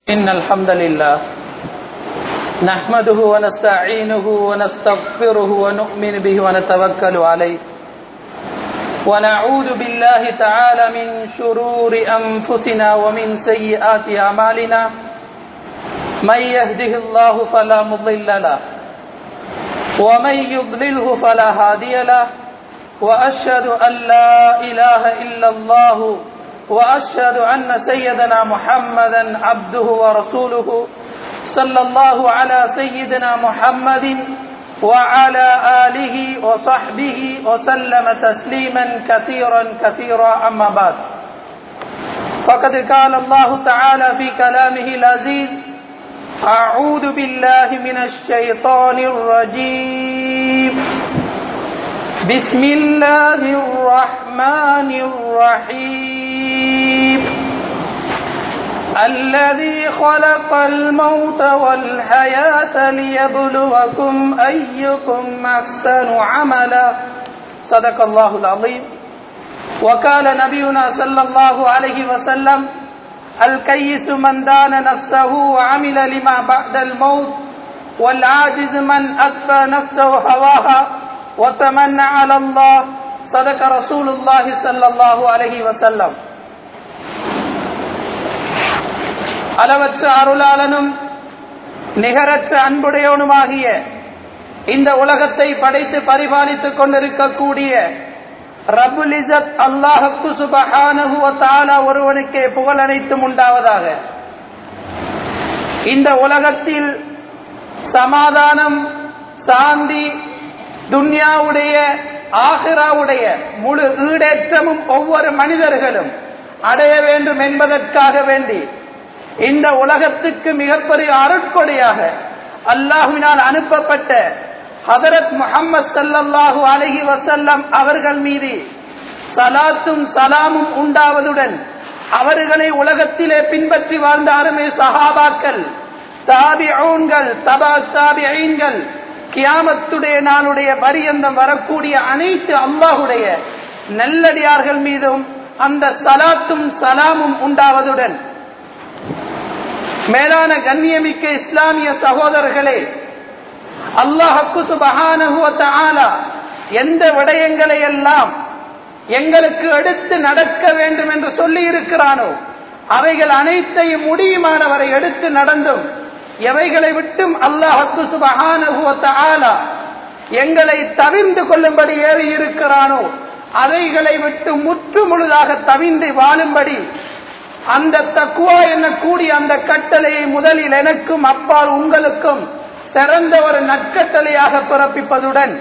إن الحمد لله نحمده ونستعينه ونستغفره ونؤمن به ونتوكل عليه ونعوذ بالله تعالى من شرور أنفسنا ومن سيئات أعمالنا من يهده الله فلا مضل له ومن يضلله فلا هادي له وأشهد أن لا إله إلا الله وأشهد أن سيدنا محمدا عبده ورسوله صلى الله على سيدنا محمد وعلى آله وصحبه وسلم تسليما كثيرا كثيرا أما بعد فقد قال الله تعالى في كلامه العزيز أعوذ بالله من الشيطان الرجيم بسم الله الرحمن الرحيم الذي خلق الموت والحياة ليبلوكم أيكم أحسن عملا صدق الله العظيم وقال نبينا صلى الله عليه وسلم الكيس من دان نفسه وعمل لما بعد الموت والعاجز من أكفى نفسه هواها وتمنى على الله صدق رسول الله صلى الله عليه وسلم அளவற்ற அருளாளனும் நிகரற்ற அன்புடையவனுமாகிய இந்த உலகத்தை படைத்து பரிபாலித்துக் கொண்டிருக்கக்கூடிய ரபுல் இசத் அல்லாஹுக்கு சுபஹானஹுவத்தாலா ஒருவனுக்கே புகழ் அனைத்தும் உண்டாவதாக இந்த உலகத்தில் சமாதானம் சாந்தி துன்யாவுடைய ஆசிராவுடைய முழு ஈடேற்றமும் ஒவ்வொரு மனிதர்களும் அடைய வேண்டும் என்பதற்காக வேண்டி இந்த உலகத்துக்கு மிகப்பெரிய அருட்கொடையாக அல்லாஹுவினால் அனுப்பப்பட்ட ஹதரத் முகமது சல்லல்லாஹு அலஹி வசல்லம் அவர்கள் மீது சலாத்தும் சலாமும் உண்டாவதுடன் அவர்களை உலகத்திலே பின்பற்றி வாழ்ந்த அருமை சஹாபாக்கள் தாபிஊன்கள் தபா தாபிஐன்கள் கியாமத்துடைய நாளுடைய பரியந்தம் வரக்கூடிய அனைத்து அல்லாஹுடைய நல்லடியார்கள் மீதும் அந்த சலாத்தும் சலாமும் உண்டாவதுடன் மேலான கண்ணியமிக்க இஸ்லாமிய சகோதரர்களே அல்லாஹக்கு சுபகான எந்த விடயங்களை எல்லாம் எங்களுக்கு எடுத்து நடக்க வேண்டும் என்று சொல்லி இருக்கிறானோ அவைகள் அனைத்தையும் முடியுமானவரை எடுத்து நடந்தும் எவைகளை விட்டும் அல்லாஹக்கு சுபகான எங்களை தவிர்ந்து கொள்ளும்படி ஏறி இருக்கிறானோ அவைகளை விட்டு முற்று முழுதாக தவிந்து வாழும்படி அந்த தக்குவா என்னக்கூடிய அந்த கட்டளையை முதலில் எனக்கும் அப்பால் உங்களுக்கும் சிறந்த ஒரு நற்கட்டளையாக பிறப்பிப்பதுடன்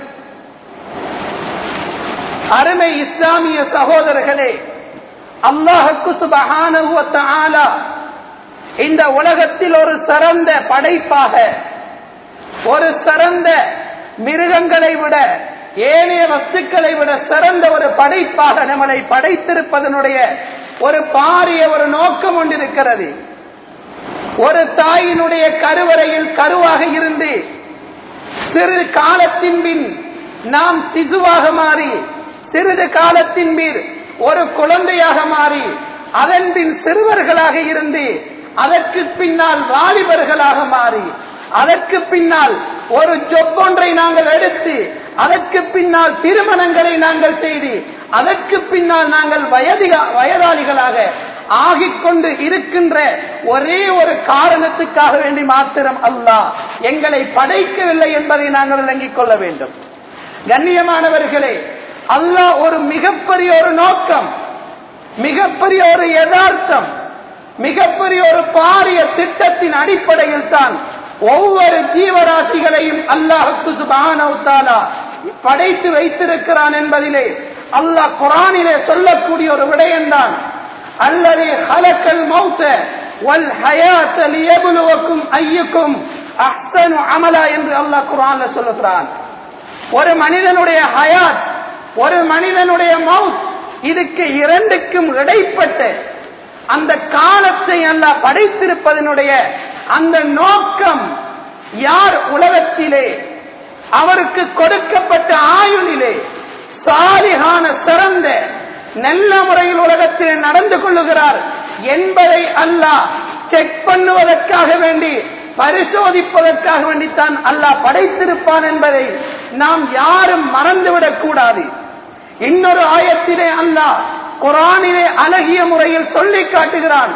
அருமை இஸ்லாமிய சகோதரர்களே அல்லாஹுக்கு சுபகான இந்த உலகத்தில் ஒரு சிறந்த படைப்பாக ஒரு சிறந்த மிருகங்களை விட ஏனைய வஸ்துக்களை விட சிறந்த ஒரு படைப்பாக நம்மளை படைத்திருப்பதனுடைய ஒரு பாரிய ஒரு நோக்கம் கொண்டிருக்கிறது ஒரு தாயினுடைய கருவறையில் கருவாக இருந்து சிறு காலத்தின் பின் நாம் சிசுவாக மாறி சிறிது காலத்தின் பின் ஒரு குழந்தையாக மாறி அதன் பின் சிறுவர்களாக இருந்து அதற்கு பின்னால் வாலிபர்களாக மாறி அதற்கு பின்னால் ஒரு ஜொப்பொன்றை நாங்கள் எடுத்து அதற்கு பின்னால் திருமணங்களை நாங்கள் செய்து அதற்கு பின்னால் நாங்கள் வயதிக வயதாளிகளாக ஆகிக்கொண்டு இருக்கின்ற ஒரே ஒரு காரணத்துக்காக வேண்டி மாத்திரம் அல்லாஹ் எங்களை படைக்கவில்லை என்பதை நாங்கள் விளங்கிக் கொள்ள வேண்டும் கண்ணியமானவர்களே அல்லாஹ் ஒரு மிகப்பெரிய ஒரு நோக்கம் மிகப்பெரிய ஒரு யதார்த்தம் மிகப்பெரிய ஒரு பாரிய திட்டத்தின் அடிப்படையில் தான் ஒவ்வொரு ஜீவராசிகளையும் அல்லாஹுக்கு சுபானவுத்தாலா படைத்து வைத்திருக்கிறான் என்பதிலே அல்லாஹ் குரானிலே சொல்லக்கூடிய ஒரு விடயம்தான் அல்லது ஹலக்கல் மௌத்த வல் ஹயாத்த லியபுலுவக்கும் ஐயுக்கும் அஹ்சனு அமலா என்று அல்லாஹ் குரான்ல சொல்லுகிறான் ஒரு மனிதனுடைய ஹயாத் ஒரு மனிதனுடைய மவுத் இதுக்கு இரண்டுக்கும் இடைப்பட்ட அந்த காலத்தை அல்லாஹ் படைத்திருப்பதனுடைய அந்த நோக்கம் யார் உலகத்திலே அவருக்கு கொடுக்கப்பட்ட ஆயுளிலே சாலிகான சிறந்த நல்ல முறையில் உலகத்தில் நடந்து கொள்ளுகிறார் என்பதை அல்லாஹ் செக் பண்ணுவதற்காக வேண்டி பரிசோதிப்பதற்காக வேண்டித்தான் அல்லாஹ் படைத்திருப்பான் என்பதை நாம் யாரும் மறந்துவிடக் கூடாது இன்னொரு ஆயத்திலே அல்லாஹ் குரானிலே அழகிய முறையில் சொல்லி காட்டுகிறான்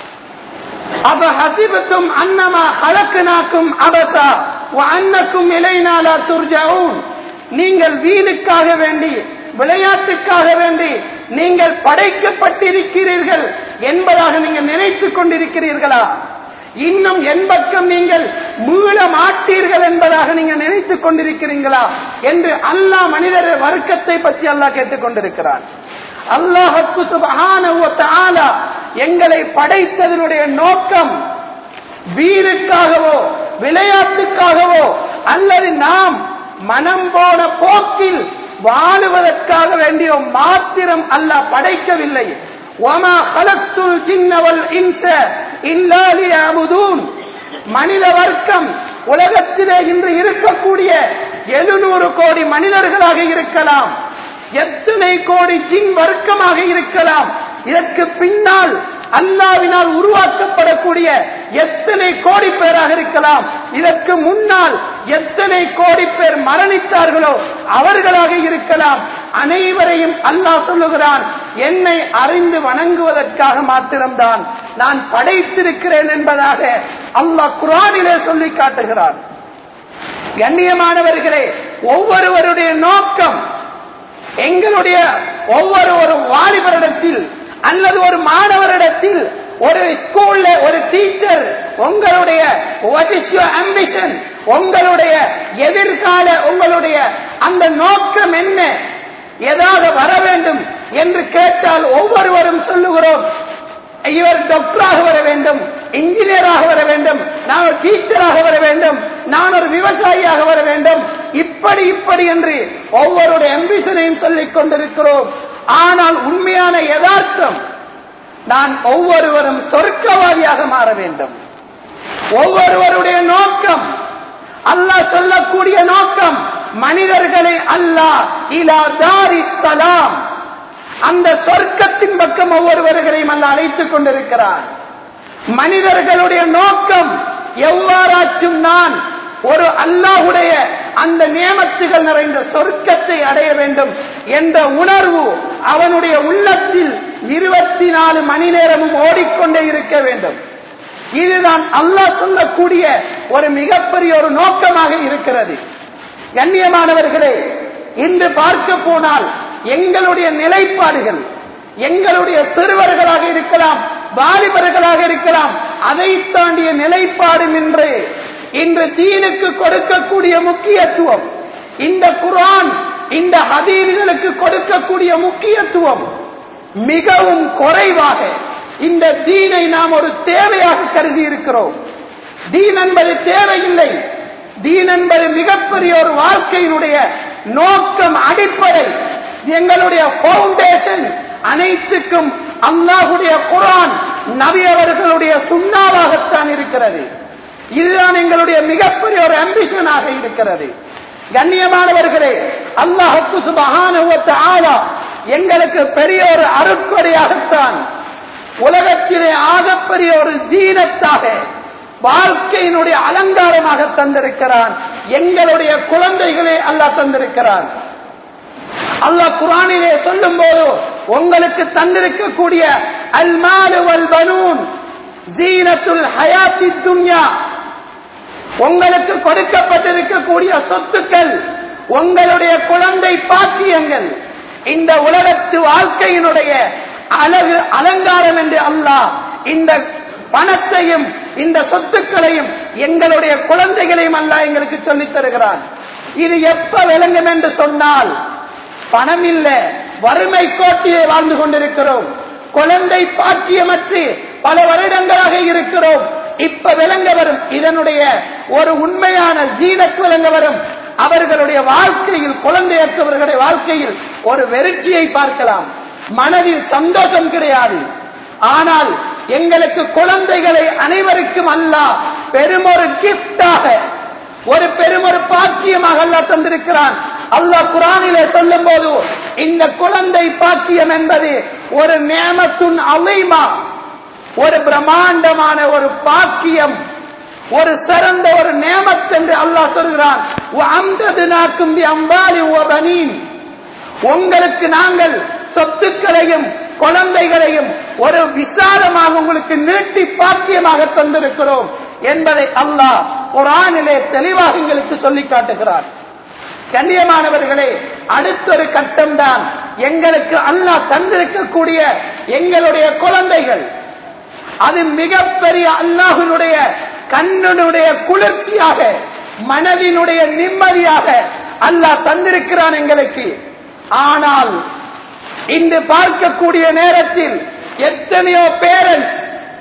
அப்ப ஹசிபத்தும் அன்னமா ஹலக்குனாக்கும் அபசா அன்னக்கும் இலைநாளா துர்ஜாவும் நீங்கள் வீணுக்காக வேண்டி விளையாட்டுக்காக வேண்டி நீங்கள் படைக்கப்பட்டிருக்கிறீர்கள் என்பதாக நீங்கள் நினைத்துக் கொண்டிருக்கிறீர்களா இன்னும் என் பக்கம் நீங்கள் மீள மாட்டீர்கள் என்பதாக நீங்கள் நினைத்துக் கொண்டிருக்கிறீங்களா என்று அல்லாஹ் மனிதர் வர்க்கத்தை பற்றி அல்லாஹ் கேட்டுக் கொண்டிருக்கிறான் அல்லாஹு சுபஹானஹு வ தஆலா எங்களை படைத்ததனுடைய நோக்கம் வீருக்காகவோ விளையாட்டுக்காகவோ அல்லது நாம் மனம் போன போக்கில் வாழுவதற்காக வேண்டிய மாத்திரம் அல்லாஹ் படைக்கவில்லை وَمَا خَلَقْتُ الْجِنَّ وَالْإِنسَ إِلَّا لِيَعْبُدُونَ மனித வர்க்கம் உலகத்திலே இன்று இருக்கக்கூடிய எழுநூறு கோடி மனிதர்களாக இருக்கலாம் எத்தனை கோடி ஜின் வர்க்கமாக இருக்கலாம் இதற்கு பின்னால் அல்லாவினால் உருவாக்கப்படக்கூடிய எத்தனை கோடி பேராக இருக்கலாம் இதற்கு முன்னால் எத்தனை கோடி பேர் மரணித்தார்களோ அவர்களாக இருக்கலாம் அனைவரையும் அல்லாஹ் சொல்லுகிறான் என்னை அறிந்து வணங்குவதற்காக மாத்திரம்தான் நான் படைத்திருக்கிறேன் என்பதாக அல்லாஹ் குரானிலே சொல்லி காட்டுகிறான் கண்ணியமானவர்களே ஒவ்வொருவருடைய நோக்கம் எங்களுடைய ஒவ்வொரு ஒரு வாலிபரிடத்தில் அல்லது ஒரு மாணவரிடத்தில் ஒரு ஸ்கூல்ல ஒரு டீச்சர் உங்களுடைய அம்பிஷன் உங்களுடைய எதிர்கால உங்களுடைய அந்த நோக்கம் என்ன ஏதாவது வர வேண்டும் என்று கேட்டால் ஒவ்வொருவரும் சொல்லுகிறோம் இவர் டாக்டராக வர வேண்டும் இன்ஜினியராக வர வேண்டும் நான் ஒரு டீச்சராக வர வேண்டும் நான் ஒரு விவசாயியாக வர வேண்டும் இப்படி இப்படி என்று ஒவ்வொருடைய அம்பிஷனையும் சொல்லிக் கொண்டிருக்கிறோம் ஆனால் உண்மையான யதார்த்தம் நான் ஒவ்வொருவரும் சொர்க்கவாதியாக மாற வேண்டும் ஒவ்வொருவருடைய நோக்கம் அல்லாஹ் சொல்லக்கூடிய நோக்கம் மனிதர்களை அல்லாஹ் இலா தாரி சலாம் அந்த சொர்க்கத்தின் பக்கம் ஒவ்வொருவர்களையும் அல்ல அழைத்துக் கொண்டிருக்கிறார் மனிதர்களுடைய நோக்கம் எவ்வாறாச்சும் நான் ஒரு அல்லாஹுடைய அந்த நியமத்துகள் நிறைந்த சொர்க்கத்தை அடைய வேண்டும் என்ற உணர்வு அவனுடைய உள்ளத்தில் இருபத்தி நாலு மணி நேரமும் ஓடிக்கொண்டே இருக்க வேண்டும் இதுதான் அல்லாஹ் சொல்லக்கூடிய ஒரு மிகப்பெரிய ஒரு நோக்கமாக இருக்கிறது கண்ணியமானவர்களே இன்று பார்க்க போனால் எங்களுடைய நிலைப்பாடுகள் எங்களுடைய சிறுவர்களாக இருக்கலாம் வாலிபர்களாக இருக்கலாம் அதை தாண்டிய நிலைப்பாடும் என்று இன்று தீனுக்கு கொடுக்கக்கூடிய முக்கியத்துவம் இந்த குரான் இந்த ஹதீர்களுக்கு கொடுக்கக்கூடிய முக்கியத்துவம் மிகவும் குறைவாக இந்த தீனை நாம் ஒரு தேவையாக கருதி இருக்கிறோம் தீன் என்பது தேவையில்லை தீன் என்பது மிகப்பெரிய ஒரு வாழ்க்கையினுடைய நோக்கம் அடிப்படை எங்களுடைய பவுண்டேஷன் அனைத்துக்கும் அல்லாஹுடைய குரான் நபி அவர்களுடைய சுண்ணாவாகத்தான் இருக்கிறது இதுதான் எங்களுடைய மிகப்பெரிய ஒரு அம்பிஷனாக இருக்கிறது கண்ணியமானவர்களே அல்லாஹுக்கு சுபகான ஆளா எங்களுக்கு பெரிய ஒரு அருட்கொடையாகத்தான் உலகத்திலே ஆகப்பெரிய ஒரு தீனத்தாக வாழ்க்கையினுடைய அலங்காரமாக தந்திருக்கிறான் எங்களுடைய குழந்தைகளே அல்லாஹ் தந்திருக்கிறான் அல்லாஹ் குரானிலே சொல்லும் போது உங்களுக்கு தந்திருக்கக்கூடிய அல்மாலு வல் பனூன் ஜீனத்துல் ஹயாத்தி துன்யா உங்களுக்கு கொடுக்கப்பட்டிருக்கக்கூடிய சொத்துக்கள் உங்களுடைய குழந்தை பாக்கியங்கள் இந்த உலகத்து வாழ்க்கையினுடைய அழகு அலங்காரம் என்று அல்லாஹ் இந்த பணத்தையும் இந்த சொத்துக்களையும் எங்களுடைய குழந்தைகளையும் அல்லாஹ் எங்களுக்கு சொல்லித் தருகிறான் இது எப்ப விளங்கும் என்று சொன்னால் பணம் இல்ல வறுமை கோட்டிலே வாழ்ந்து கொண்டிருக்கிறோம் குழந்தை பாக்கியமற்று பல வருடங்களாக இருக்கிறோம் இப்ப விளங்க வரும் இதனுடைய ஒரு உண்மையான ஜீனத் விளங்க வரும் அவர்களுடைய வாழ்க்கையில் குழந்தையற்றவர்களுடைய வாழ்க்கையில் ஒரு வெறுக்கியை பார்க்கலாம் மனதில் சந்தோஷம் கிடையாது ஆனால் எங்களுக்கு குழந்தைகளை அனைவருக்கும் அல்ல பெருமொரு கிஃப்டாக ஒரு பெருமொரு பாக்கியமாக அல்லா தந்திருக்கிறான் அல்லாஹ் குரானிலே சொல்லும் போது இந்த குழந்தை பாக்கியம் என்பது ஒரு நேமத்துன் அலைமா ஒரு பிரம்மாண்டமான ஒரு பாக்கியம் ஒரு சிறந்த ஒரு நேமத் என்று அல்லாஹ் சொல்கிறான் அம்ததுனாக்கும் அம்பாலி ஓபனீன் உங்களுக்கு நாங்கள் சொத்துக்களையும் குழந்தைகளையும் ஒரு விசாலமாக உங்களுக்கு நீட்டி பாக்கியமாக தந்திருக்கிறோம் என்பதை அல்லாஹ் குரானிலே தெளிவாக எங்களுக்கு சொல்லி காட்டுகிறார் கண்ணியமானவர்களே அடுத்த ஒரு கட்டம் தான் எங்களுக்கு அல்லாஹ் தந்திருக்கக்கூடிய எங்களுடைய குழந்தைகள் அது மிகப்பெரிய அல்லாஹினுடைய கண்ணுடைய குளிர்ச்சியாக மனதினுடைய நிம்மதியாக அல்லாஹ் தந்திருக்கிறான் எங்களுக்கு ஆனால் இன்று பார்க்கக்கூடிய நேரத்தில் எத்தனையோ பேரண்ட்ஸ்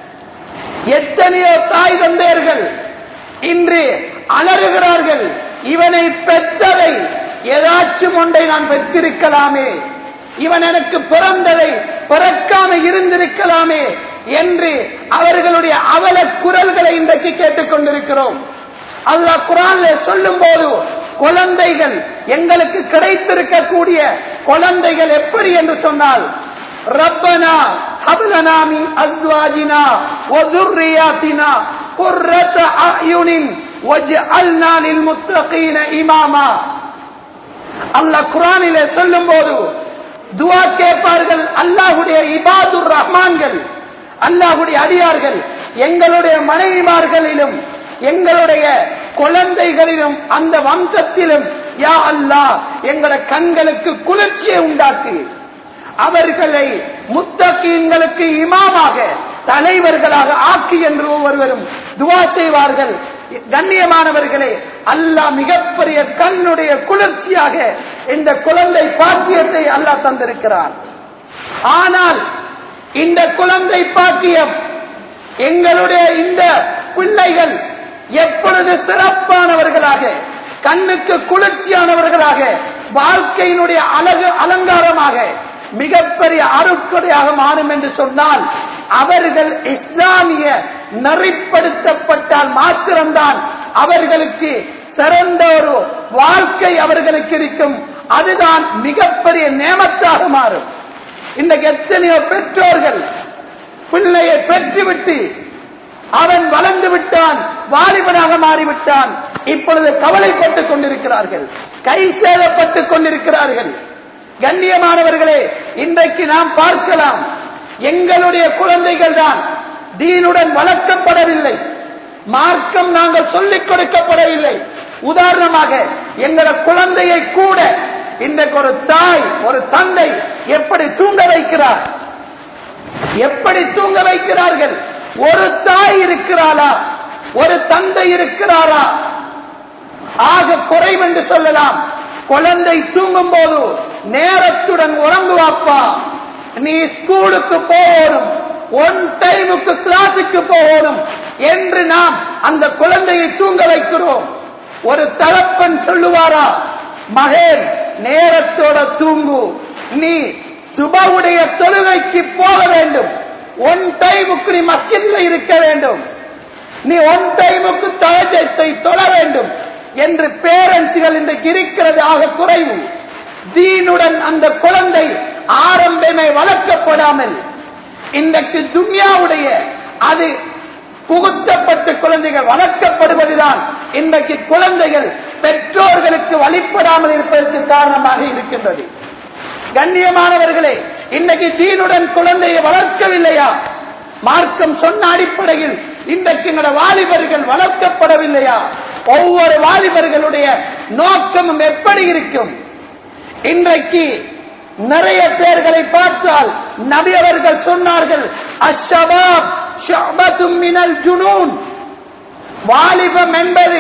எத்தனையோ தாய் தந்தையர்கள் இன்று அலறுகிறார்கள் இவனை பெற்றதை ஏதாச்சும் ஒன்றை நான் பெற்றிருக்கலாமே இவன் எனக்கு பிறந்ததை பிறக்காம இருந்திருக்கலாமே என்று அவர்களுடைய அவல குரல்களை இன்றைக்கு கேட்டுக் கொண்டிருக்கிறோம் அல்லாஹ் குரான்ல சொல்லும் போது குழந்தைகள் எங்களுக்கு கிடைத்திருக்கக்கூடிய குழந்தைகள் எப்படி என்று சொன்னால் ரப்பனா ஹப்லனா மின் அஸ்வாஜினா வ ذُرِّيَّاتِنَا قُرَّةَ أَعْيُنٍ وَاجْعَلْنَا لِلْمُتَّقِينَ إِمَامًا அல்லாஹ் குரானிலே சொல்லும் போது துவா கேட்பார்கள் அல்லாஹுடைய இபாதுர் ரஹ்மான்கள் அல்லாஹுடைய அடியார்கள் எங்களுடைய மனைவிமார்களிலும் எங்களுடைய குழந்தைகளிலும் அந்த வம்சத்திலும் யா அல்லாஹ் எங்களோட கண்களுக்கு குளிர்ச்சியை உண்டாக்கு அவர்களை முத்தகீன்களுக்கு இமாமாக தலைவர்களாக ஆக்கி என்று ஒவ்வொருவரும் துவா செய்வார்கள் கண்ணியமானவர்களே அல்லாஹ் மிகப்பெரிய கண்ணுடைய குளிர்ச்சியாக இந்த குழந்தை பாக்கியத்தை அல்லாஹ் தந்திருக்கிறார் ஆனால் இந்த குழந்தை பாக்கியம் எங்களுடைய இந்த பிள்ளைகள் எப்பொழுது சிறப்பானவர்களாக கண்ணுக்கு குளிர்ச்சியானவர்களாக வாழ்க்கையினுடைய அழகு அலங்காரமாக மிகப்பெரிய அருட்கொடையாக மாறும் என்று சொன்னால் அவர்கள் இஸ்லாமிய நெறிப்படுத்தப்பட்டால் மாத்திரம்தான் அவர்களுக்கு சிறந்த ஒரு வாழ்க்கை அவர்களுக்கு இருக்கும் அதுதான் மிகப்பெரிய நேமத்தாக மாறும் இன்றைக்கு எத்தனையோ பெற்றோர்கள் பிள்ளையை பெற்றுவிட்டு அவன் வளர்ந்து விட்டான் வாலிபனாக மாறிவிட்டான் இப்பொழுது கவலைப்பட்டுக் கொண்டிருக்கிறார்கள் கை சேதப்பட்டுக் கொண்டிருக்கிறார்கள் கண்ணியமானவர்களே இன்றைக்கு நாம் பார்க்கலாம் எங்களுடைய குழந்தைகள் தான் தீனுடன் வளர்க்கப்படவில்லை மார்க்கம் நாங்கள் சொல்லிக் கொடுக்கப்படவில்லை உதாரணமாக எங்கள குழந்தையை கூட இன்றைக்கு ஒரு தாய் ஒரு தந்தை எப்படி தூங்க வைக்கிறார் எப்படி தூங்க வைக்கிறார்கள் ஒரு தாய் இருக்கிறாளா ஒரு தந்தை இருக்கிறாரா ஆக குறைவென்று சொல்லலாம் குழந்தை தூங்கும் போது நேரத்துடன் உறங்குவாப்பா நீ ஸ்கூலுக்கு போகணும் ஒன் டைமுக்கு கிளாஸுக்கு போகணும் என்று நாம் அந்த குழந்தையை தூங்க வைக்கிறோம் ஒரு தகப்பன் சொல்லுவாரா மகன் நேரத்தோட தூங்கு நீ சுபவுடைய தொழுகைக்கு போக வேண்டும் ஒன் டைமுக்கு நீ மஸ்ஜித்ல இருக்க வேண்டும் நீ ஒன் டைமுக்கு தகஜத்தை தொழ வேண்டும் என்று பேரண்ட்ஸ்கள் இன்றைக்கு இருக்கிறது ஆக குறைவு தீனுடன் அந்த குழந்தை ஆரம்பமே வளர்க்கப்படாமல் இன்றைக்கு துன்யாவுடைய அது புகுத்தப்பட்ட குழந்தைகள் வளர்க்கப்படுவதுதான் இன்றைக்கு குழந்தைகள் பெற்றோர்களுக்கு வழிபடாமல் இருப்பதற்கு காரணமாக இருக்கின்றது கண்ணியமானவர்களே இன்னைக்கு தீனுடன் குழந்தையை வளர்க்கவில்லையா மார்க்கம் சொன்ன அடிப்படையில் இன்றைக்கு எங்களோட வாலிபர்கள் வளர்க்கப்படவில்லையா ஒவ்வொரு வாலிபர்களுடைய நோக்கமும் எப்படி இருக்கும் இன்றைக்கு நிறைய பேர்களை பார்த்தால் நபி அவர்கள் சொன்னார்கள் அஷபாப் ஷபத்தும் மினல் ஜுனூன் வாலிபம் என்பது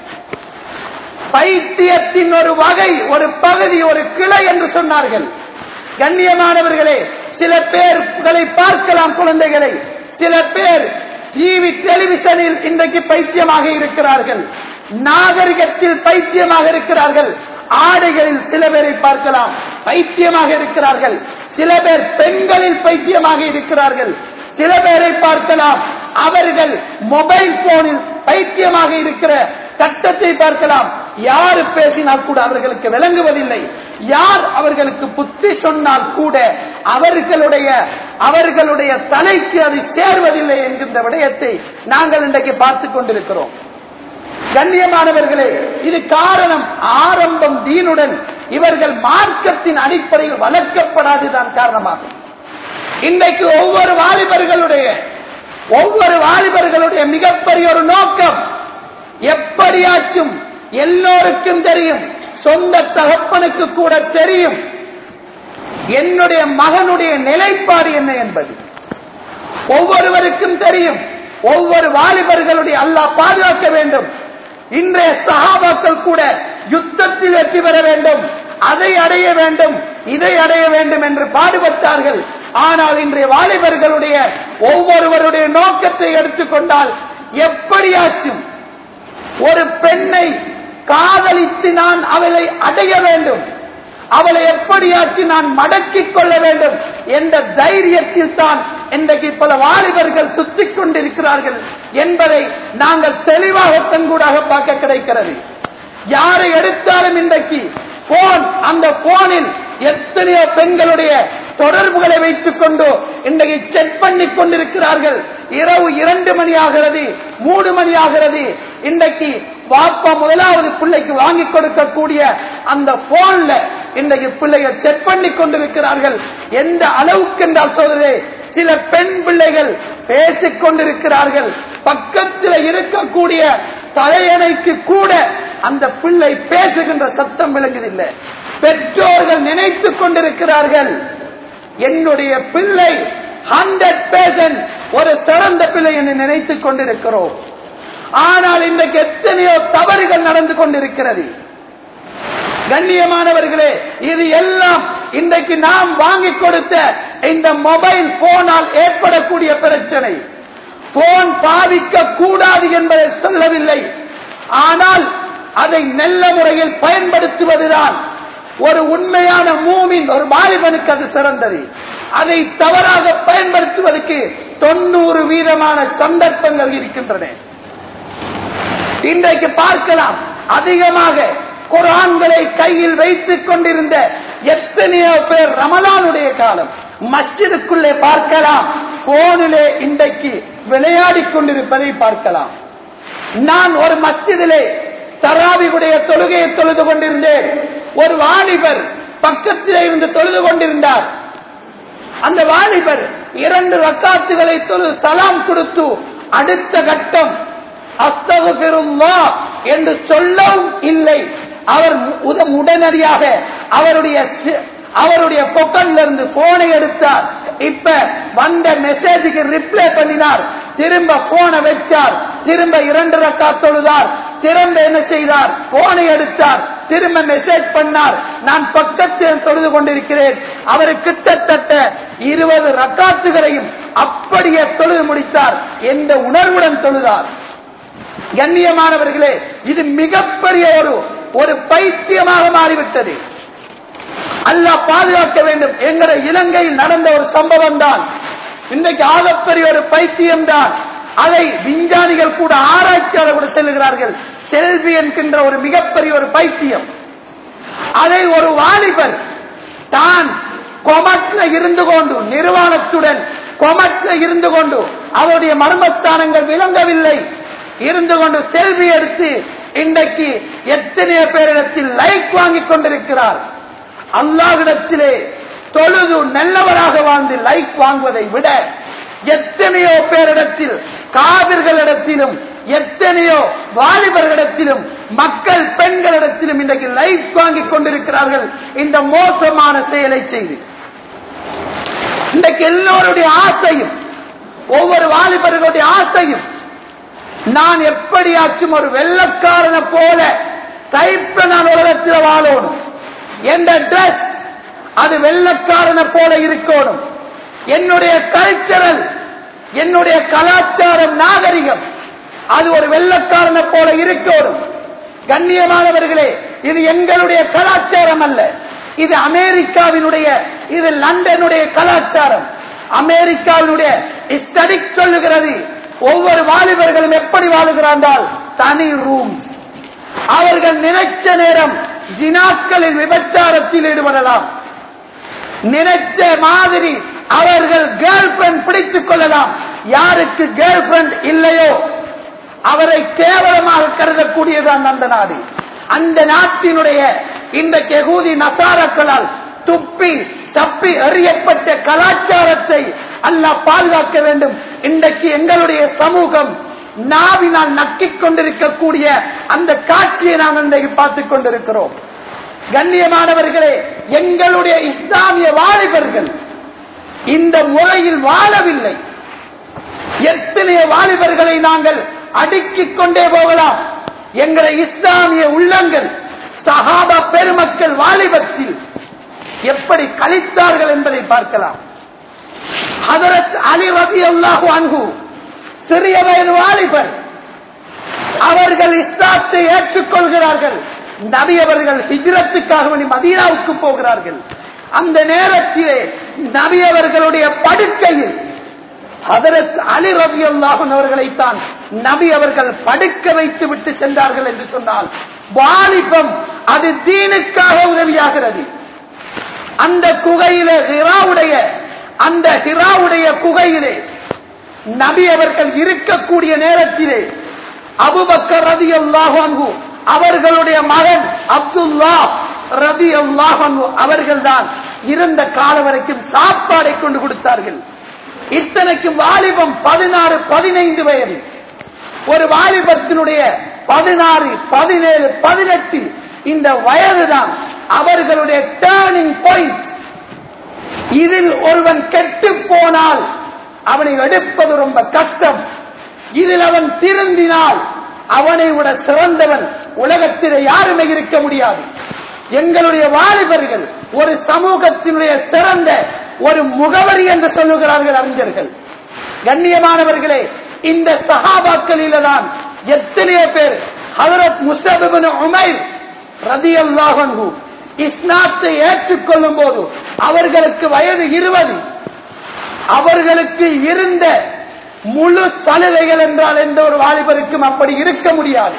பைத்தியத்தின் ஒரு வகை ஒரு பகுதி ஒரு கிளை என்று சொன்னார்கள் கண்ணியமானவர்களே சில பேர்களை பார்க்கலாம் குழந்தைகளை சில பேர் டிவி டெலிவிஷனில் இன்றைக்கு பைத்தியமாக இருக்கிறார்கள் நாகரிகத்தில் பைத்தியமாக இருக்கிறார்கள் ஆடைகளில் சில பேரை பார்க்கலாம் பைத்தியமாக இருக்கிறார்கள் சில பேர் பெண்களில் பைத்தியமாக இருக்கிறார்கள் சில பேரை பார்க்கலாம் அவர்கள் மொபைல் போனில் பைத்தியமாக இருக்கிற கட்டத்தை பார்க்கலாம் யாரு பேசினால் கூட அவர்களுக்கு விளங்குவதில்லை யார் அவர்களுக்கு புத்தி சொன்னால் கூட அவர்களுடைய அவர்களுடைய தலைக்கு அது சேர்வதில்லை என்கின்ற விடயத்தை நாங்கள் இன்றைக்கு பார்த்துக் கொண்டிருக்கிறோம் கண்ணியமானவர்களே இது காரணம் ஆரம்பம் தீனுடன் இவர்கள் மார்க்கத்தின் அடிப்படையில் வளர்க்கப்படாதுதான் காரணமாகும் இன்றைக்கு ஒவ்வொரு வாலிபர்களுடைய ஒவ்வொரு வாலிபர்களுடைய மிகப்பெரிய ஒரு நோக்கம் எப்படியாச்சும் எல்லோருக்கும் தெரியும் சொந்த தகப்பனுக்கு கூட தெரியும் என்னுடைய மகனுடைய நிலைப்பாடு என்ன என்பது ஒவ்வொருவருக்கும் தெரியும் ஒவ்வொரு வாலிபர்களுடைய அல்லாஹ் பாதுகாக்க வேண்டும் இன்றைய சகாபாக்கள் கூட யுத்தத்தில் வெற்றி பெற வேண்டும் அதை அடைய வேண்டும் இதை அடைய வேண்டும் என்று பாடுபட்டார்கள் ஆனால் இன்றைய வாலிபர்களுடைய ஒவ்வொருவருடைய நோக்கத்தை எடுத்துக்கொண்டால் எப்படியாச்சும் ஒரு பெண்ணை காதலித்து நான் அவளை அடைய வேண்டும் அவளை எப்படியாச்சு நான் மடக்கிக் கொள்ள வேண்டும் என்ற தைரியத்தில் தான் இன்றைக்கு பல வாலிபர்கள் சுத்திக் கொண்டிருக்கிறார்கள் என்பதை நாங்கள் தெளிவாக கண்கூடாக பார்க்க கிடைக்கிறது யாரை எடுத்தாலும் இன்றைக்கு போன் அந்த போனில் எத்தனையோ பெண்களுடைய தொடர்புகளை வைத்துக் கொண்டு இன்றைக்கு செக் பண்ணி கொண்டிருக்கிறார்கள் இரவு இரண்டு மணி ஆகிறது மூணு மணி ஆகிறது இன்றைக்கு வாப்பா முதலாவது பிள்ளைக்கு வாங்கி கொடுக்கக்கூடிய அந்த போன்ல இன்றைக்கு பிள்ளைகள் செக் பண்ணி கொண்டிருக்கிறார்கள் எந்த அளவுக்கு என்றால் சொல்றே சில பெண் பிள்ளைகள் பேசிக் கொண்டிருக்கிறார்கள் பக்கத்தில் இருக்கக்கூடிய தலையணைக்கு கூட அந்த பிள்ளை பேசுகின்ற சத்தம் விளங்குதில்லை பெற்றோர்கள் நினைத்துக் கொண்டிருக்கிறார்கள் என்னுடைய பிள்ளை ஹண்ட்ரட் பேர்சன்ட் ஒரு சிறந்த பிள்ளை என்று நினைத்துக் கொண்டிருக்கிறோம் ஆனால் இன்றைக்கு எத்தனையோ தவறுகள் நடந்து கொண்டிருக்கிறது கண்ணியமானவர்களே இது எல்லாம் இன்றைக்கு நாம் வாங்கி கொடுத்த இந்த மொபைல் போனால் ஏற்படக்கூடிய பிரச்சனை போன் பாதிக்க கூடாது என்பதை சொல்லவில்லை ஆனால் அதை நல்ல முறையில் பயன்படுத்துவதுதான் ஒரு உண்மையான மூமின் ஒரு வாலிபனுக்கு அது சிறந்தது அதை தவறாக பயன்படுத்துவதற்கு தொண்ணூறு வீதமான சந்தர்ப்பங்கள் இருக்கின்றன இன்றைக்கு பார்க்கலாம் அதிகமாக குரான்களை கையில் வைத்துக் கொண்டிருந்த எத்தனையோ பேர் ரமலானுடைய காலம் மஸ்ஜிதுக்குள்ளே பார்க்கலாம் போனிலே இன்றைக்கு விளையாடி கொண்டிருப்பதை பார்க்கலாம் நான் ஒரு மஸ்ஜிதிலே தராவியுடைய தொழுகையை தொழுது கொண்டிருந்தேன் ஒரு வாலிபர் பக்கத்திலே இருந்து தொழுது கொண்டிருந்தார் அந்த வாலிபர் இரண்டு ரக்காத்துகளை தொழுது சலாம் கொடுத்து அடுத்த கட்டம் அஸ்தகுல்லா என்று சொல்லவும் இல்லை அவர் உத- உடனடியாக அவருடைய சி- அவருடைய பொக்கல்ல இருந்து போனை எடுத்தார் இப்ப வந்த மெசேஜுக்கு ரிப்ளை பண்ணினார் திரும்ப போனை வச்சார் திரும்ப இரண்டு ரக்கா தொழுதார் திரும்ப என்ன செய்தார் போனை எடுத்தார் திரும்ப மெசேஜ் பண்ணார் நான் பக்கத்தில் தொழுது கொண்டிருக்கிறேன் அவர் கிட்டத்தட்ட இருபது ரக்காத்துகளையும் அப்படியே தொழுது முடித்தார் எந்த உணர்வுடன் தொழுதார் கண்ணியமானவர்களே இது மிகப்பெரிய ஒரு ஒரு பைத்தியமாக மாறிவிட்டது அல்லாஹ் பாதுகாக்க வேண்டும் என்கிற இலங்கையில் நடந்த ஒரு சம்பவம் தான் இன்றைக்கு ஆகப்பெரிய ஒரு பைத்தியம் தான் அதை விஞ்ஞானிகள் கூட ஆராய்ச்சியாளர் கூட செல்லுகிறார்கள் செல்வி என்கின்ற ஒரு மிகப்பெரிய ஒரு பைத்தியம் அதை ஒரு வாலிபர் தான் கொமட்ல இருந்து கொண்டு நிர்வாணத்துடன் கொமட்ல இருந்து கொண்டு அவருடைய மர்மஸ்தானங்கள் விளங்கவில்லை இருந்து கொண்டு செல்வி எடுத்து இன்றைக்கு எத்தனையோ பேரிடத்தில் லைக் வாங்கிக் கொண்டிருக்கிறார் அல்லாஹ்விடத்திலே தொழுது நல்லவராக வாழ்ந்து லைக் வாங்குவதை விட எத்தனையோ பேரிடத்தில் காவிர்களிடத்திலும் எத்தனையோ வாலிபர்களிடத்திலும் மக்கள் பெண்களிடத்திலும் இன்றைக்கு லைஃப் வாங்கிக் கொண்டிருக்கிறார்கள் இந்த மோசமான செயலை செய்து இன்றைக்கு எல்லோருடைய ஆசையும் ஒவ்வொரு வாலிபர்களுடைய ஆசையும் நான் எப்படியாச்சும் ஒரு வெள்ளக்காரனை போல டைப்ல நான் உலகத்தில் வாழணும் என்ற ட்ரெஸ் அது வெள்ளக்காரனை போல இருக்கணும் என்னுடைய கல்ச்சரல் என்னுடைய கலாச்சாரம் நாகரிகம் அது ஒரு வெள்ளக்காரனை போல இருக்கணும் கண்ணியமானவர்களே இது எங்களுடைய கலாச்சாரம் அல்ல இது அமெரிக்காவினுடைய இது லண்டனுடைய கலாச்சாரம் அமெரிக்காவினுடைய ஸ்டடிக் சொல்லுகிறது ஒவ்வொரு வாலிபர்களும் எப்படி வாழுகிறார்கள் தனி ரூம் அவர்கள் நினைச்ச நேரம் ஜினாக்களில் விபச்சாரத்தில் ஈடுபடலாம் நினைச்ச மாதிரி அவர்கள் கேர்ள் ஃபிரண்ட் பிடித்துக் கொள்ளலாம் யாருக்கு கேர்ள் ஃபிரண்ட் இல்லையோ அவரை கேவலமாக கருதக்கூடியதான் அந்த நாடு அந்த நாட்டினுடைய இந்த கெகூதி நசாரக்களால் துப்பி தப்பி எறியப்பட்ட கலாச்சாரத்தை அல்லாஹ் பாதுகாக்க வேண்டும் இன்றைக்கு எங்களுடைய சமூகம் நாவினால் நக்கிக் கொண்டிருக்கக்கூடிய அந்த காட்சியை நாங்கள் இன்றைக்கு பார்த்துக் கொண்டிருக்கிறோம் கண்ணியமானவர்களே எங்களுடைய இஸ்லாமிய வாலிபர்கள் இந்த முறையில் வாழவில்லை எத்தனைய வாலிபர்களை நாங்கள் அடுக்கிக் கொண்டே போகலாம் எங்களை இஸ்லாமிய உள்ளங்கள் சஹாபா பெருமக்கள் வாலிபத்தில் எப்படி கழித்தார்கள் என்பதை பார்க்கலாம் ஹதரத் அலி ரவி அல்லாஹு அன்ஹு சிறிய வயது வாலிபர் அவர்கள் இஸ்லாத்தை ஏற்றுக்கொள்கிறார்கள் நபி அவர்கள் ஹிஜ்ரத்துக்காக வேண்டி மதீனாவுக்கு போகிறார்கள் அந்த நேரத்திலே நபி அவர்களுடைய படுக்கையில் ஹதரத் அலி ரவி அல்லாஹன் அவர்களைத்தான் நபி அவர்கள் படுக்க வைத்து விட்டு சென்றார்கள் என்று சொன்னால் வாலிபம் அது தீனுக்காக உதவியாகிறது அந்த குகையிலே ஹிராவுடைய அந்த ஹிராவுடைய குகையிலே நபி அவர்கள் இருக்கக்கூடிய நேரத்திலே அபுபக்கர் ரதி அல்லாஹு அவர்களுடைய மகன் அப்துல்லா ரதி அல்லாஹு அவர்கள் தான் இருந்த காலம் வரைக்கும் சாப்பாடை கொண்டு கொடுத்தார்கள் இத்தனைக்கும் வாலிபம் பதினாறு பதினைந்து வயது ஒரு வாலிபத்தினுடைய பதினாறு பதினேழு பதினெட்டு இந்த வயதுதான் அவர்களுடைய டேர்னிங் பாயிண்ட் இதில் ஒருவன் கெட்டு போனால் அவனை எடுப்பது ரொம்ப கஷ்டம் இதில் அவன் திருந்தினால் அவனை விட சிறந்தவன் உலகத்தில் யாருமே இருக்க முடியாது எங்களுடைய வாலிபர்கள் ஒரு சமூகத்தினுடைய சிறந்த ஒரு முகவரி என்று சொல்லுகிறார்கள் அறிஞர்கள் கண்ணியமானவர்களே இந்த சகாபாக்களில தான் எத்தனையோ பேர் ஹதரத் முஸ்தபின் உமைர் ரதி அல்லாஹு இஸ்லாத்தை ஏற்றுக்கொள்ளும் போது அவர்களுக்கு வயது இருபது அவர்களுக்கு இருந்த முழு சலுகைகள் என்றால் எந்த ஒரு வாலிபருக்கும் அப்படி இருக்க முடியாது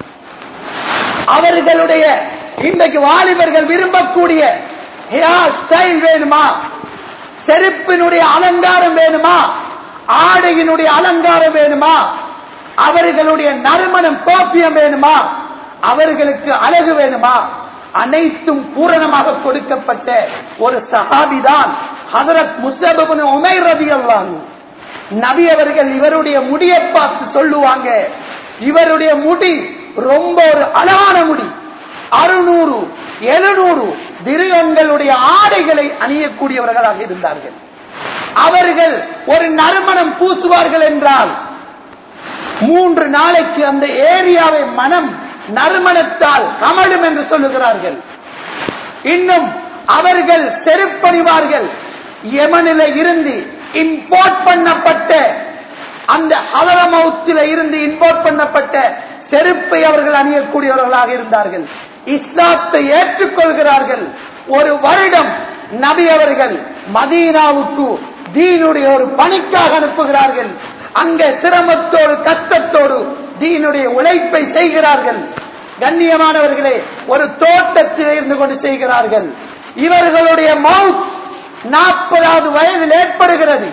அவர்களுடைய இன்றைக்கு வாலிபர்கள் விரும்பக்கூடிய ஹேர் ஸ்டைல் வேணுமா செருப்பினுடைய அலங்காரம் வேணுமா ஆடையினுடைய அலங்காரம் வேணுமா அவர்களுடைய நறுமணம் கோப்பியம் வேணுமா அவர்களுக்கு அழகு வேணுமா அனைத்தும் பூரணமாக கொடுக்கப்பட்ட ஒரு சஹாபிதான் ஹதரத் முஸ்தபின் உமைர் ரதி அல்லாஹு நபி அவர்கள் இவருடைய முடியை பார்த்து சொல்லுவாங்க இவருடைய முடி ரொம்ப ஒரு அழகான முடி அறுநூறு எழுநூறு திருகங்களுடைய ஆடைகளை அணியக்கூடியவர்களாக இருந்தார்கள் அவர்கள் ஒரு நறுமணம் பூசுவார்கள் என்றால் மூன்று நாளைக்கு அந்த ஏரியாவை மனம் நறுமணத்தால் கமலும் என்று சொல்லுகிறார்கள் இன்னும் அவர்கள் செருப்பணிவார்கள் யமனில இருந்து இம்போர்ட் பண்ணப்பட்ட அந்த ஹலரமௌத்தில இருந்து இம்போர்ட் பண்ணப்பட்ட செருப்பை அவர்கள் அணியக்கூடியவர்களாக இருந்தார்கள் இஸ்லாத்தை ஏற்றுக்கொள்கிறார்கள் ஒரு வருடம் நபி அவர்கள் மதீனாவுக்கு தீனுடைய ஒரு பணிக்காக அனுப்புகிறார்கள் அங்கே சிரமத்தோடு கஷ்டத்தோடு தீனுடைய உழைப்பை செய்கிறார்கள் கண்ணியமானவர்களே ஒரு தோட்டத்தில் இருந்து கொண்டு செய்கிறார்கள் இவர்களுடைய மவுத் நாற்பதாவது வயதில் ஏற்படுகிறது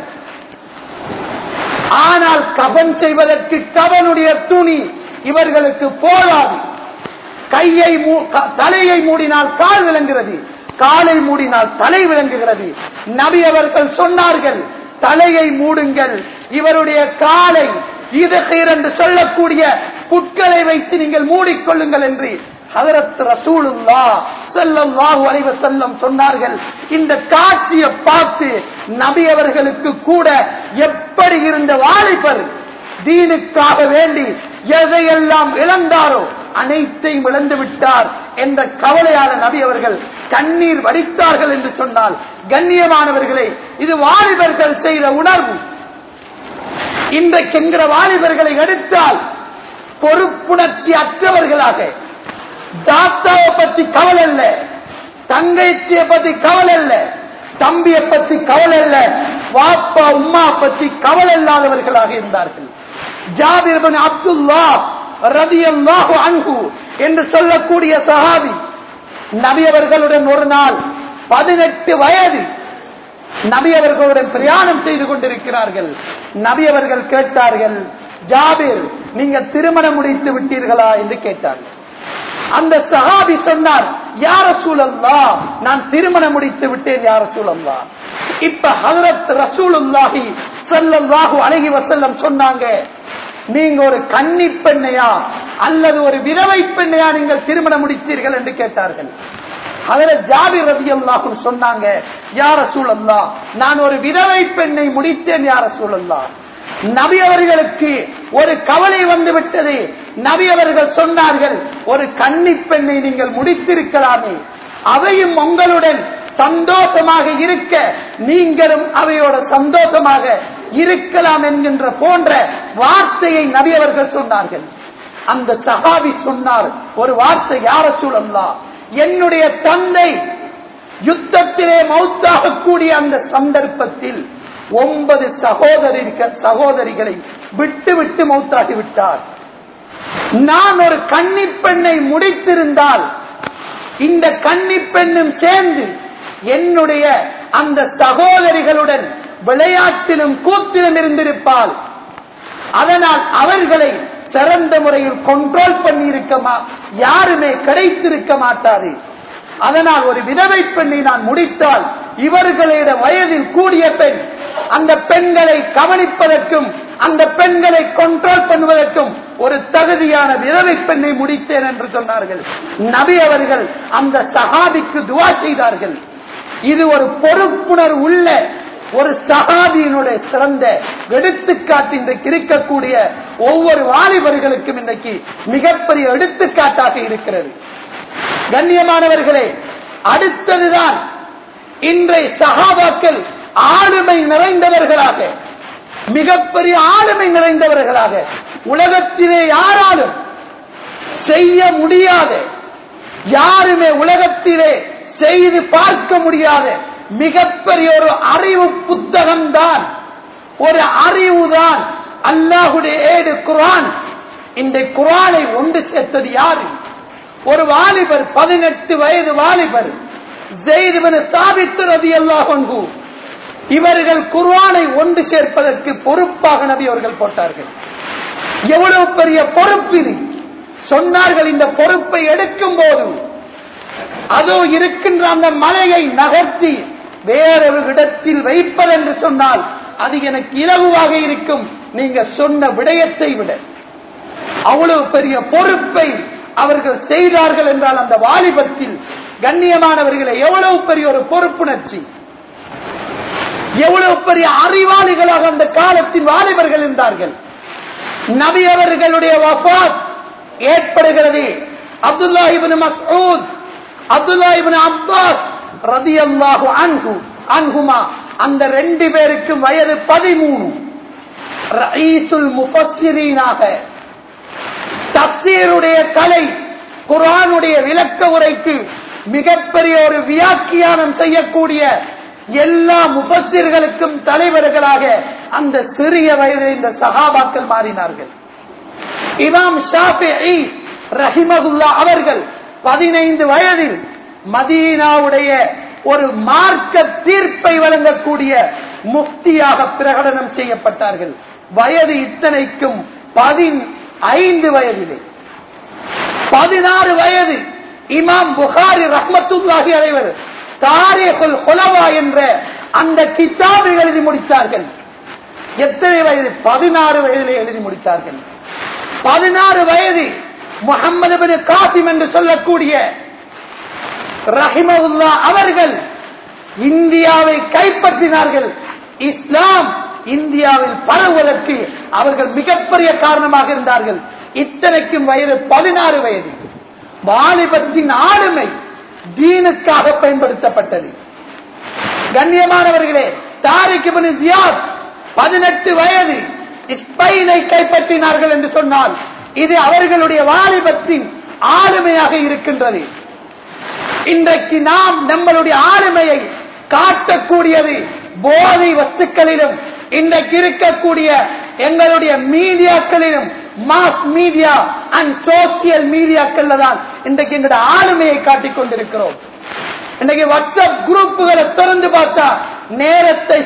ஆனால் கபன் செய்வதற்கு கவனுடைய துணி இவர்களுக்கு போதாது கையை மூ- க- தலையை மூடினால் கால் விளங்குகிறது காலை மூடினால் தலை விளங்குகிறது நபி அவர்கள் சொன்னார்கள் தலையை மூடுங்கள் இவருடைய காலை இது என்று சொல்லக்கூடிய புட்களை வைத்து நீங்கள் மூடிக்கொள்ளுங்கள் என்று ஹதரத் ரசூலுல்லா ஸல்லல்லாஹு அலைஹி வஸல்லம் சொன்னார்கள் இந்த காட்சியை பார்த்து நபி அவர்களுக்கு கூட எப்படி இருந்த வாலிபர் தீனுக்காக வேண்டி எதையெல்லாம் இழந்தாரோ அனைத்தையும் இழந்து விட்டார் என்ற கவலையான நபி அவர்கள் கண்ணீர் வடித்தார்கள் என்று சொன்னால் கண்ணியமானவர்களே இது வாலிபர்கள் செய்த உணர்வு இன்றைக்கென்கிற வாலிபர்களை எடுத்தால் பொறுப்புணர்ச்சி அற்றவர்களாக தாத்தாவை பத்தி கவலை இல்ல தங்கைச்சிய பத்தி கவலை இல்ல தம்பியை பத்தி கவலை இல்ல வாப்பா உம்மா பத்தி கவலை இல்லாதவர்களாக இருந்தார்கள் ஜாபிர் பின் அப்துல்லா ரதியல்லாஹு அன்ஹு என்று சொல்லக்கூடிய சஹாபி நபி அவர்களுடன் ஒரு நாள் பதினெட்டு வயது நபி அவர்களுடன் பிரயாணம் செய்து கொண்டிருக்கிறார்கள் நபி அவர்கள் கேட்டார்கள் ஜாபீர் நீங்க திருமணம் முடித்து விட்டீர்களா என்று கேட்டார்கள் அந்த சஹாபி சொன்னார் யார சூழல்லா நான் திருமணம் முடித்து விட்டேன் யார சூழல்லா இப்ப ஹசரத் ரசூலுல்லாஹி ஸல்லல்லாஹு அலைஹி வஸல்லம் சொன்னாங்க நீங்க ஒரு கன்னி பெண்ணையா அல்லது ஒரு விதவை பெண்ணையா நீங்கள் திருமணம் முடித்தீர்கள் என்று கேட்டார்கள் அதில் ஜாபி ரதி அல்லாஹும் சொன்னாங்க யார சூழல்லா நான் ஒரு விதவை பெண்ணை முடித்தேன் யார சூழல்லா நபி அவர்களுக்கு ஒரு கவலை வந்து விட்டது நபி அவர்கள் சொன்னார்கள் ஒரு கன்னி பெண்ணை நீங்கள் முடித்திருக்கலாமே அவையும் உங்களுடன் சந்தோஷமாக இருக்க நீங்களும் அவையோட சந்தோஷமாக இருக்கலாம் என்கின்ற போன்ற வார்த்தையை நபி அவர்கள் சொன்னார்கள் அந்த சகாபி சொன்னார் ஒரு வார்த்தை யார சூழல்லா என்னுடைய தந்தை யுத்தத்திலே மௌத்தாகக்கூடிய அந்த சந்தர்ப்பத்தில் ஒன்பது சகோதரி சகோதரிகளை விட்டு விட்டு மௌத்தாகி விட்டார் நான் ஒரு கன்னி பெண்ணை முடித்திருந்தால் இந்த கன்னி பெண்ணும் சேர்ந்து என்னுடைய அந்த சகோதரிகளுடன் விளையாட்டிலும் கூத்திலும் இருந்திருப்பால் அதனால் அவர்களை சிறந்த முறையில் கண்ட்ரோல் பண்ணி இருக்கமா யாருமே கிடைத்திருக்க மாட்டாது அதனால் ஒரு விதவை பெண்ணை நான் முடித்தால் இவர்களிட வயதில் கூடிய பெண் அந்த பெண்களை கவனிப்பதற்கும் அந்த பெண்களை கண்ட்ரோல் பண்ணுவதற்கும் ஒரு தகுதியான விதவை பெண்ணை முடித்தேன் என்று சொன்னார்கள் நபி அவர்கள் அந்த சகாபிக்கு துவா செய்தார்கள் இது ஒரு பொறுப்புணர்வு உள்ள ஒரு சகாபியினுடைய சிறந்த எடுத்துக்காட்டு இன்றைக்கு இருக்கக்கூடிய ஒவ்வொரு வாலிபர்களுக்கும் இன்றைக்கு மிகப்பெரிய எடுத்துக்காட்டாக இருக்கிறது கண்ணியமானவர்களே அடுத்ததுதான் இன்றைய சகாபாக்கள் ஆளுமை நிறைந்தவர்களாக மிகப்பெரிய ஆளுமை நிறைந்தவர்களாக உலகத்திலே யாராலும் செய்ய முடியாத யாருமே உலகத்திலே செய்து பார்க்க முடியாத மிகப்பெரிய ஒரு அறிவு புத்தகம் தான் ஒரு அறிவு தான் அல்லாஹுடைய ஏடு குரான் இந்த குரானை ஒன்று சேர்த்தது யாரு ஒரு வாலிபர் பதினெட்டு வயது வாலிபர் சாபித்து ரதி அல்லாஹ் இவர்கள் குர்வானை ஒன்று சேர்ப்பதற்கு பொறுப்பாக நபி அவர்கள் போட்டார்கள் எவ்வளவு பெரிய பொறுப்பு இது சொன்னார்கள் இந்த பொறுப்பை எடுக்கும் போது அதோ இருக்கின்ற அந்த மலையை நகர்த்தி வேறொரு இடத்தில் வைப்பதென்று சொன்னால் அது எனக்கு இலகுவாக இருக்கும் நீங்க சொன்ன விடயத்தை விட அவ்வளவு பெரிய பொறுப்பை அவர்கள் செய்தார்கள் என்றால் அந்த வாலிபத்தில் கண்ணியமானவர்களை எவ்வளவு பெரிய ஒரு பொறுப்புணர்ச்சி எவ்வளவு பெரிய அறிவாளிகளாக அந்த காலத்தின் வாலிபர்கள் இருந்தார்கள் நபி அவர்களுடைய வஃபாத் ஏற்படுகிறது அப்துல்லா இபின் மசூத் அப்துல்லா இபின் அப்பாஸ் ரதி அல்லாஹு அன்ஹு அன்ஹுமா அந்த ரெண்டு பேருக்கும் வயது பதிமூணு ரயீசுல் முஃபஸ்ஸிரீனாக தப்சீருடைய கலை குரானுடைய விளக்க உரைக்கு மிகப்பெரிய ஒரு வியாக்கியானம் செய்யக்கூடிய எல்லா முபத்திர்களுக்கும் தலைவர்களாக அந்த சிறிய வயதில் இந்த சகாபாக்கள் மாறினார்கள் இமாம் ஷாஃபி ரஹிமகுல்லா அவர்கள் பதினைந்து வயதில் மதீனாவுடைய ஒரு மார்க்க தீர்ப்பை வழங்கக்கூடிய முக்தியாக பிரகடனம் செய்யப்பட்டார்கள் வயது இத்தனைக்கும் பதின் ஐந்து வயதிலே பதினாறு வயது இமாம் புகாரி ரஹ்மத்துல்லாஹி அலைவர் தாரேகுல் கொலவா என்ற அந்த கிதாபை எழுதி முடித்தார்கள் எத்தனை வயது பதினாறு வயதிலே எழுதி முடித்தார்கள் பதினாறு வயது முகமது பின் காசிம் என்று சொல்லக்கூடிய ரஹிமவுல்லா அவர்கள் இந்தியாவை கைப்பற்றினார்கள் இஸ்லாம் இந்தியாவில் பரவுவதற்கு அவர்கள் மிகப்பெரிய காரணமாக இருந்தார்கள் இத்தனைக்கும் வயது பதினாறு வயது வாலிபத்தின் ஆளுமை தீனுக்காக பயன்படுத்தப்பட்டது கண்ணியமானவர்களே தாரிக் இப்னு ஜியாத் பதினெட்டு வயது ஸ்பெயினை கைப்பற்றினார்கள் என்று சொன்னால் இது அவர்களுடைய வாலிபத்தின் ஆளுமையாக இருக்கின்றது இன்றைக்கு நாம் நம்மளுடைய ஆளுமையை காட்டக்கூடியது போதை வஸ்துக்களிலும் இன்றைக்கு இருக்கக்கூடிய எங்களுடைய மீடியாக்களிலும் மாஸ் மீடியா அண்ட் சோசியல் மீடியாக்கள்ல தான் இன்றைக்கு எங்களுடைய ஆளுமையை காட்டிக் கொண்டிருக்கிறோம் இன்னைக்கு வாட்ஸ்அப் குரூப்புகளை திறந்து பார்த்தா நேரத்தை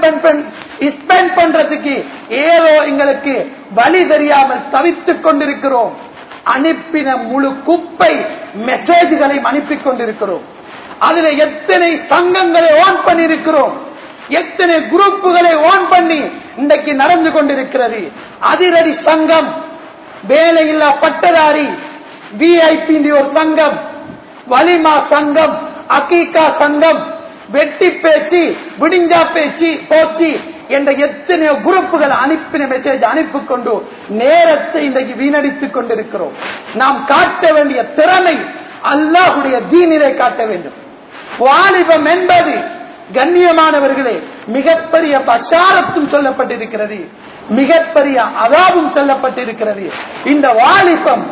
ஸ்பெண்ட் பண்றதுக்கு ஏதோ எங்களுக்கு வழி தெரியாமல் தவித்துக் கொண்டிருக்கிறோம் அனுப்பின முழு குப்பை மெசேஜ்களை அனுப்பிக் கொண்டிருக்கிறோம் அதுல எத்தனை சங்கங்களை ஓன் பண்ணிருக்கிறோம் எத்தனை குரூப்புகளை ஓன் பண்ணி இன்றைக்கு நடந்து கொண்டிருக்கிறது அதிரடி சங்கம் வேலையில்லா பட்டதாரி விஐபி ஒரு சங்கம் வலிமா சங்கம் அகீகா சங்கம் வெட்டி பேச்சு விடிஞ்சா பேச்சு போச்சு என்ற எத்தனையோ குரூப்புகள் அனுப்பின மெசேஜ் அனுப்பி கொண்டு நேரத்தை இன்றைக்கு வீணடித்துக் கொண்டிருக்கிறோம் நாம் காட்ட வேண்டிய திறமை அல்லாஹுடைய தீனிலை காட்ட வேண்டும் வாலிபம் என்பது கண்ணியமானவர்களே மிகப்பெரிய பச்சாரத்தும் சொல்லப்பட்டிருக்கிறது மிகப்பெரிய அதாவும் சொல்லப்பட்டிருக்கிறது இந்த வாலிபம்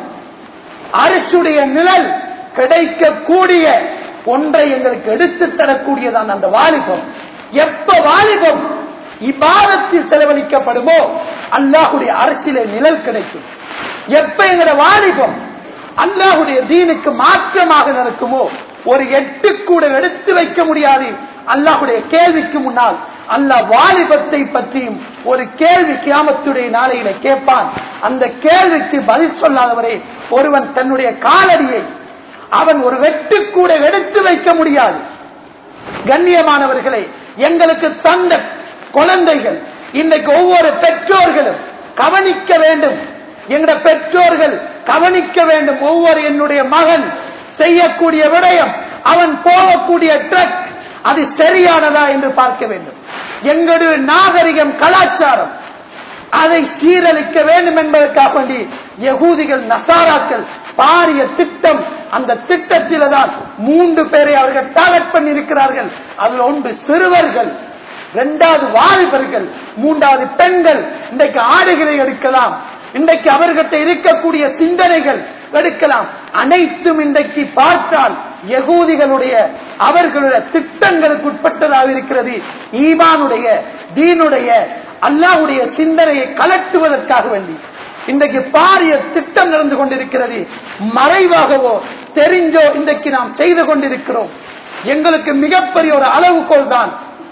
அரசுடைய நிழல் கிடைக்கக்கூடிய ஒன்றை எங்களுக்கு எடுத்து தரக்கூடியதான் அந்த வாலிபம் எப்ப வாலிபம் இபாதத்தில் செலவழிக்கப்படுமோ அல்லாஹுடைய அரசியல நிழல் கிடைக்கும் எப்ப எங்கட வாலிபம் அல்லாஹுடைய தீனுக்கு மாற்றமாக நடக்குமோ ஒரு எட்டு கூட எடுத்து வைக்க முடியாது அல்லாஹுடைய கேள்விக்கு முன்னால் அல்லாஹ் வாலிபத்தை பற்றியும் ஒரு கேள்வி கியாமத்துடைய நாளையில கேட்பான் அந்த கேள்விக்கு பதில் சொல்லாதவரே ஒருவன் தன்னுடைய காலடியை அவன் ஒரு வெட்டு கூட எடுத்து வைக்க முடியாது கண்ணியமானவர்களே எங்களுக்கு தந்த குழந்தைகள் இன்றைக்கு ஒவ்வொரு பெற்றோர்களும் கவனிக்க வேண்டும் எங்கட பெற்றோர்கள் கவனிக்க வேண்டும் ஒவ்வொரு என்னுடைய மகன் செய்யக்கூடிய விடயம் அவன் போகக்கூடிய ட்ரக் அது சரியானதா என்று பார்க்க வேண்டும் எங்களுடைய நாகரிகம் கலாச்சாரம் அதை சீரழிக்க வேண்டும் என்பதற்காக வேண்டி யகூதிகள் நசாராக்கள் பாரிய திட்டம் அந்த திட்டத்தில தான் மூன்று பேரை அவர்கள் டார்கெட் பண்ணி இருக்கிறார்கள் அதுல ஒன்று சிறுவர்கள் இரண்டாவது வாலிபர்கள் மூன்றாவது பெண்கள் இன்றைக்கு ஆடைகளை எடுக்கலாம் இன்றைக்கு அவர்கிட்ட இருக்கக்கூடிய சிந்தனைகள் எடுக்கலாம் அனைத்தும் இன்றைக்கு பார்த்தால் யகூதிகளுடைய அவர்களுடைய திட்டங்களுக்கு உட்பட்டதாக இருக்கிறது ஈமானுடைய தீனுடைய அல்லாவுடைய சிந்தனையை கலட்டுவதற்காக வேண்டி இன்றைக்கு பாரிய திட்டம் நடந்து கொண்டிருக்கிறது மறைவாகவோ தெரிஞ்சோ இன்றைக்கு நாம் செய்து கொண்டிருக்கிறோம் எங்களுக்கு மிகப்பெரிய ஒரு அளவுகோல் தான்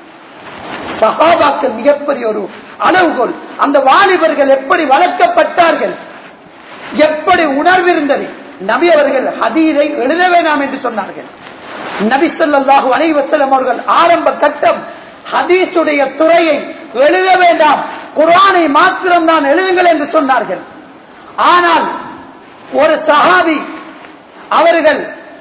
சகாபாக்கள் மிகப்பெரிய ஒரு அளவுகோல் அந்த வாலிபர்கள் எப்படி வளர்க்கப்பட்டார்கள் எப்படி உணர்விருந்தது நபி அவர்கள் ஹதீரை எழுத வேண்டாம் என்று சொன்னார்கள் நபி சொல்லாஹு அலைவசலம் அவர்கள் ஆரம்ப கட்டம் ஹதீஸுடைய துறையை எழுத வேண்டாம் குரானை மாத்திரம் தான் எழுதுங்கள் என்று சொன்னார்கள் ஆனால் ஒரு சஹாபி அவர்கள்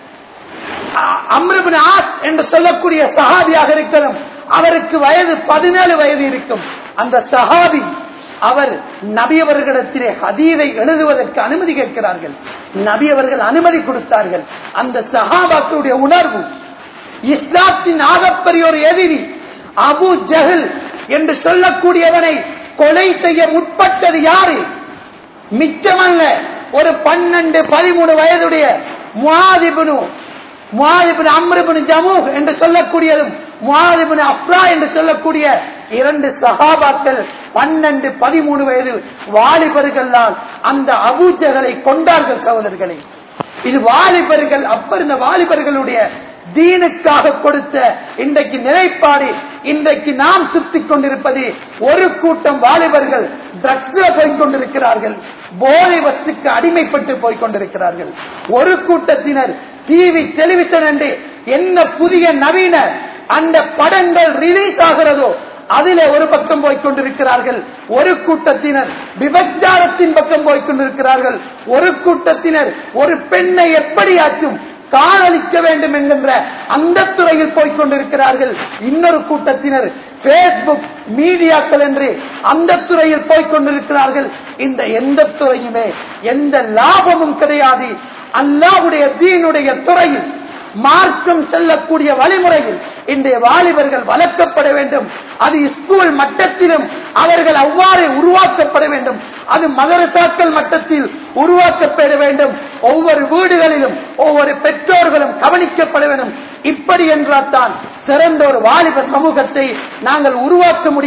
அம்ருபின் ஆஸ் என்று சொல்லக்கூடிய சஹாபியாக இருக்கிறோம் அவருக்கு வயது பதினேழு வயது இருக்கும் அந்த சஹாபி அவர் நபியவர்களிடத்திலே ஹதீரை எழுதுவதற்கு அனுமதி கேட்கிறார்கள் நபியவர்கள் அனுமதி கொடுத்தார்கள் அந்த சஹாபாக்களுடைய உணர்வு இஸ்லாத்தின் ஆகப்பெரிய ஒரு எதிரி அபு ஜஹல் என்று சொல்லக்கூடியவனை கொலை செய்ய முற்பட்டது யாரு மிச்சமல்ல ஒரு பன்னெண்டு பதிமூணு வயதுடைய முவாதிபனு முவாதிபின் அம்ருபின் ஜமு என்று சொல்லக்கூடியதும் முவாதிபின் அப்ரா என்று சொல்லக்கூடிய இரண்டு சகாபாக்கள் பன்னெண்டு பதிமூணு வயது வாலிபர்களால் அந்த அபூஜகளை கொண்டார்கள் சகோதரர்களை இது வாலிபர்கள் அப்ப இருந்த வாலிபர்களுடைய தீனுக்காக கொடுத்த இன்றைக்கு நிலைப்பாடு இன்றைக்கு நாம் சுத்தி கொண்டிருப்பது ஒரு கூட்டம் வாலிபர்கள் ட்ரக்ஸ்ல போய் கொண்டிருக்கிறார்கள் போதை வஸ்துக்கு அடிமைப்பட்டு போய் கொண்டிருக்கிறார்கள் ஒரு கூட்டத்தினர் டிவி டெலிவிஷன் என்று என்ன புதிய நவீன அந்த படங்கள் ரிலீஸ் ஆகிறதோ அதிலே ஒரு பக்கம் போய் கொண்டிருக்கிறார்கள் ஒரு கூட்டத்தினர் விபச்சாரத்தின் பக்கம் போய் கொண்டிருக்கிறார்கள் ஒரு கூட்டத்தினர் ஒரு பெண்ணை எப்படியாச்சும் காதலிக்க வேண்டும் என்கின்ற அந்த துறையில் போய் கொண்டிருக்கிறார்கள் இன்னொரு கூட்டத்தினர் பேஸ்புக் மீடியாக்கள் என்று அந்த துறையில் போய் கொண்டிருக்கிறார்கள் இந்த எந்த துறையுமே எந்த லாபமும் கிடையாது அல்லாவுடைய தீனுடைய துறையில் மார்க்கம் செல்லக்கூடிய வழிமுறையில் இன்றைய வாலிபர்கள் வளர்க்கப்பட வேண்டும் அது ஸ்கூல் மட்டத்திலும் அவர்கள் அவ்வாறு உருவாக்கப்பட வேண்டும் அது மதரசாக்கள் மட்டத்தில் உருவாக்கப்பட வேண்டும் ஒவ்வொரு வீடுகளிலும் ஒவ்வொரு பெற்றோர்களும் கவனிக்கப்பட வேண்டும் இப்படி என்றால் தான் சிறந்த ஒரு வாலிப சமூகத்தை நாங்கள் உருவாக்க முடியும்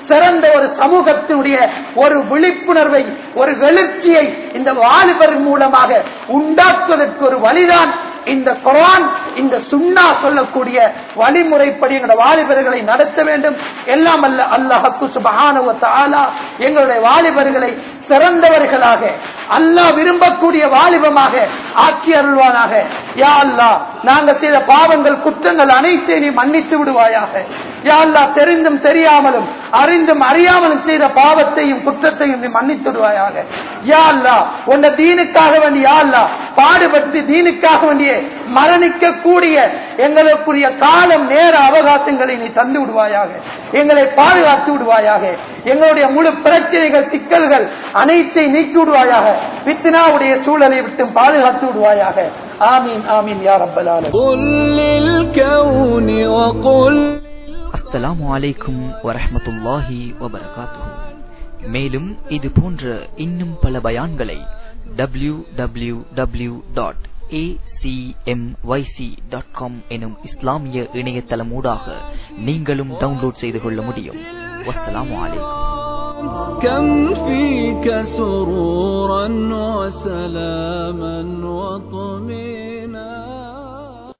சிறந்த ஒரு சமூகத்தினுடைய ஒரு விழிப்புணர்வை ஒரு எழுச்சியை இந்த வாலிபர் மூலமாக உண்டாக்குவதற்கு ஒரு வழிதான் இந்த குரான் இந்த சுண்ணா சொல்லக்கூடிய வழிமுறைப்படி எங்களுடைய வாலிபர்களை நடத்த வேண்டும் எல்லாம் அல்ல அல்லாஹு சுபஹானஹு தஆலா எங்களுடைய வாலிபர்களை சிறந்தவர்களாக அல்லாஹ் விரும்பக்கூடிய வாலிபமாக ஆக்கி அருள்வானாக யா அல்லாஹ் நாங்கள் செய்த பாவங்கள் குற்றங்கள் அனைத்தையும் நீ மன்னித்து விடுவாயாக யா அல்லாஹ் தெரிந்தும் தெரியாமலும் அறிந்தும் அறியாமலும் செய்த பாவத்தையும் குற்றத்தையும் நீ மன்னித்து விடுவாயாக யா அல்லாஹ் உன்னை தீனுக்காக வேண்டிய யா அல்லாஹ் பாடுபட்டு தீனுக்காக வேண்டிய மரணிக்க கூடிய எங்களுக்குரிய காலம் நேர அவகாசங்களை நீ தந்து விடுவாயாக எங்களை பாதுகாத்து விடுவாயாக எங்களுடைய முழு பிரச்சனைகள் சிக்கல்கள் அனைத்தை நீக்கி விடுவாயாக பித்னாவுடைய சூழலை விட்டு பாதுகாத்து விடுவாயாக ஆமீன் ஆமீன் யார் அப்பலான قل للكون وقل அஸ்ஸலாமு அலைக்கும் வரஹ்மத்துல்லாஹி வபரகாத்துஹு மேலும் இது போன்ற இன்னும் பல பயான்களை W W W dot dot com எனும் இஸ்லாமிய இணையதளமூடாக நீங்களும் டவுன்லோட் செய்து கொள்ள முடியும் வஸ்ஸலாமு அலைக்கும் كم فيك سرورا وسلاما وطمئنا